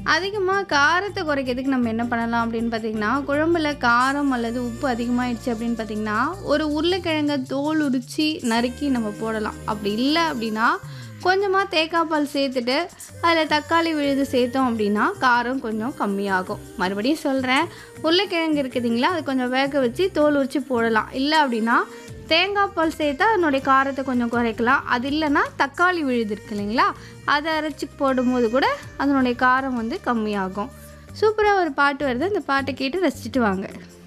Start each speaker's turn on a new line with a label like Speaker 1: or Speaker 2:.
Speaker 1: அதிகமாக காரத்தை குறைக்கிறதுக்கு நம்ம என்ன பண்ணலாம் அப்படின்னு பார்த்தீங்கன்னா குழம்புல காரம் அல்லது உப்பு அதிகமாகிடுச்சு அப்படின்னு பார்த்தீங்கன்னா ஒரு உருளைக்கிழங்க தோல் உரித்து நறுக்கி நம்ம போடலாம் அப்படி இல்லை அப்படின்னா கொஞ்சமாக தேங்காய் பால் சேர்த்துட்டு அதில் தக்காளி விழுது சேர்த்தோம் அப்படின்னா காரம் கொஞ்சம் கம்மியாகும் மறுபடியும் சொல்கிறேன் உருளைக்கிழங்கு இருக்குதுங்களா அது கொஞ்சம் வேக வச்சு தோல் உரித்து போடலாம் இல்லை அப்படின்னா தேங்காய் பால் சேர்த்தா அதனுடைய காரத்தை கொஞ்சம் குறைக்கலாம் அது இல்லைன்னா தக்காளி விழுது இருக்கு இல்லைங்களா அதை அரைச்சி போடும்போது கூட அதனுடைய காரம் வந்து கம்மியாகும் சூப்பராக ஒரு பாட்டு வருது அந்த பாட்டை கேட்டு ரசிச்சுட்டு வாங்க